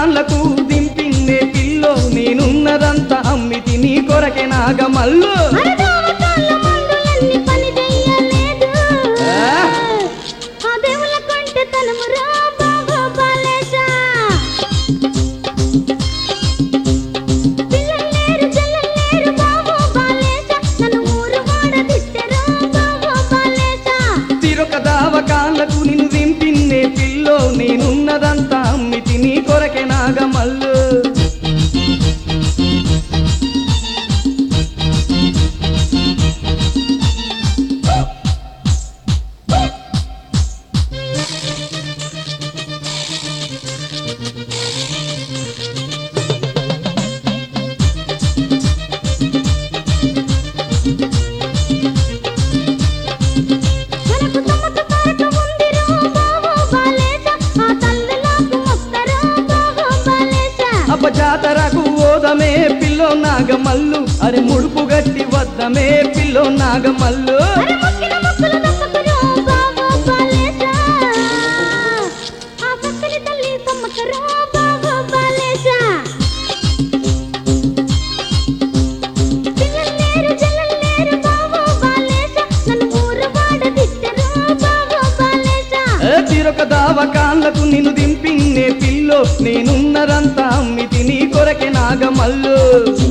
కాళ్ళకు దింపిందే పిల్లో నేనున్నదంతా అమ్మితి నీ కొరకే నాగమల్లు అరదావతాల మందులన్నీ పని చెయ్యలేదు. ఆ? ఆ దేవుళ్ళ కొంటె తనమురా బాబా బాలేశా. పిల్లల్లేరు జల్లల్లేరు బాబా బాలేశా. నన్ను ఊరు వాడ దిట్టెరా బాబా బాలేశా. తిరొక దావ కాళ్ళకు నిన్ను దింపిందే పిల్లో నేనున్నదంతా అమ్మితి నీ కొరకే నాగమల్లు మనకు తమకు తారక ఉందిరా బాబా బాలేశా. ఆ తల్లులకు మొక్కరా బాబా బాలేశా. అపజాతరకు ఓదమే పిల్లో నాగమల్లు అరే ముడుపు గట్టి వద్దమే పిల్లో నాగమల్లు అరే మొక్కిన మొక్కులు దక్కకురా బాబా బాలేశా. ఆ పక్కని తల్లి సమ్మకరా బాబా బాలేశా. పిల్లల్లేరు జల్లల్లేరు బాబా బాలేశా. నన్ను ఊరు వాడ దిట్టెరా బాబా బాలేశా. ఏ తిరొక దావ కాళ్ళకు నిన్ను దింపిందే పిల్లో నేనున్నదంతా అమ్మితి నీ కొరకే నాగమల్లు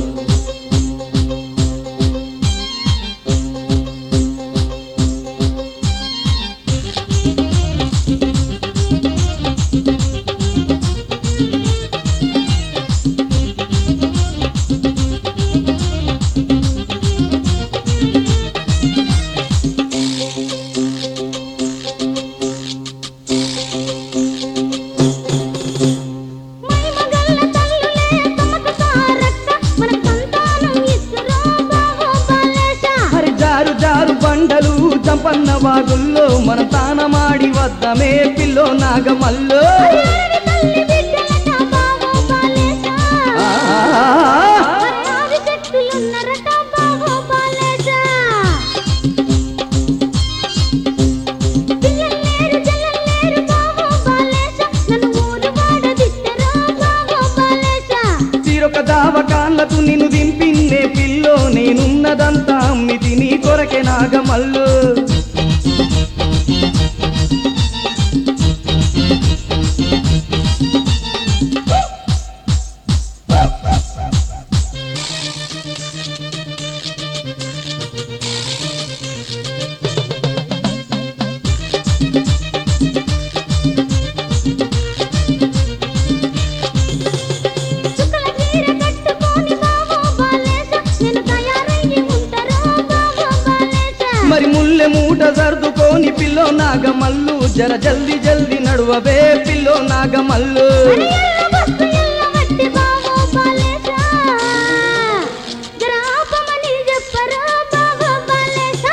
మహిమగల్ల తల్లులే తమకు తారక్క. మన సంతానం ఇస్తురా బాబా బాలేశా. హరి జారు జారు బండలు చంపన్న వాగుల్లో మన తానమాడి వద్దమే పిల్లో నాగమల్లు అరే తల్లి బిడ్డలట బాబా బాలేశా. ఆ, అన్నాది శక్తులున్నరట బాబా బాలేశా. పిల్లల్లేరు జల్లల్లేరు బాబా బాలేశా. నన్ను ఊరు వాడ దిట్టెరా బాబా బాలేశా. తీరొక దావ కాళ్ళకు నిన్ను దింపిందే పిల్లో నేనున్నదంతా అమ్మితి నీ కొరకే నాగమల్లు చుక్కల చీర కట్టుకొని బాబా బాలేశా. నేను తయారయ్యి ఉంటారా బాబా బాలేశా. మరి ముల్లె మూట సర్దుకోని పిల్లో నాగమల్లు జర జల్ది జల్ది నడువవే పిల్లో నాగమల్లు అరే ఎల్ల బస్సు ఎల్ల మట్టి బాబా బాలేశా. జర ఆపమని చెప్పరా బాబా బాలేశా.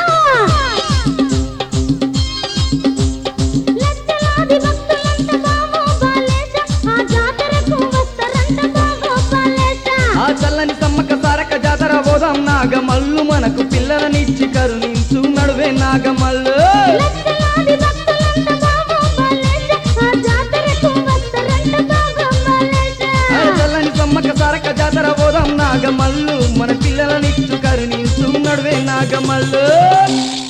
లక్షలాది భక్తులంట బాబా బాలేశా. ఆ జాతరకు వస్తారంట బాబా బాలేశా. ఆ చల్లని సమ్మక్క సారక జాతర పోదాం నాగమల్లు మనకు పిల్లలనిచ్చి కరుణించు నడువే నాగమల్లు లక్షలాది భక్తులంట బాబా బాలేశా. ఆ జాతరకు వస్తారంట బాబా బాలేశా. ఆ చల్లని సమ్మక్క సారక జాతర పోదాం నాగమల్లు మన పిల్లలనిచ్చు కరుణించు నడువే నాగమల్లు